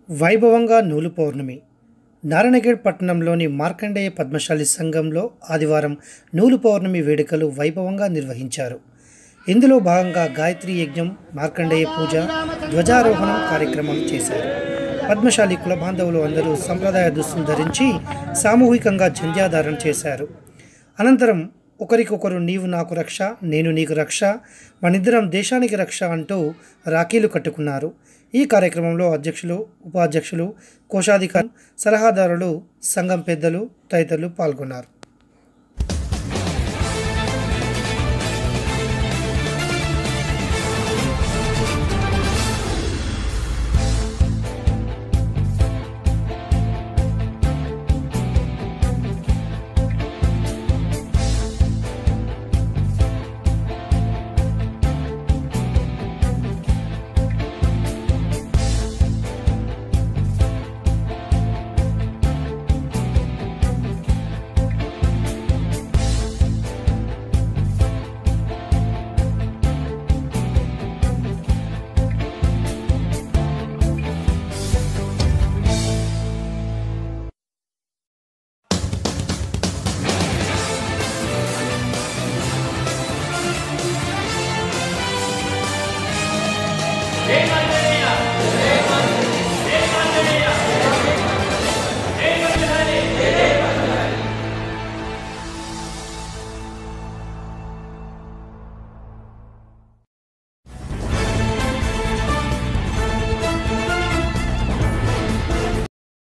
వైభవంగా నూలు పౌర్ణమి నారాయణగఢ్ పట్టణంలోని మార్కండేయ పద్మశాలి సంఘంలో ఆదివారం నూలు పౌర్ణమి వేడుకలు వైభవంగా నిర్వహించారు ఇందులో భాగంగా గాయత్రి యజ్ఞం మార్కండేయ పూజ ధ్వజారోహణం కార్యక్రమాలు చేశారు పద్మశాలి కుల బాంధవులు అందరూ సంప్రదాయ దుస్తులు ధరించి సామూహికంగా జంధ్యాధారణ చేశారు అనంతరం ఒకరికొకరు నీవు నాకు రక్ష నేను నీకు రక్ష మనిద్దరం దేశానికి రక్ష అంటూ రాఖీలు కట్టుకున్నారు ఈ కార్యక్రమంలో అధ్యక్షులు ఉపాధ్యక్షులు కోశాధికారి సలహాదారులు సంఘం పెద్దలు తదితరులు పాల్గొన్నారు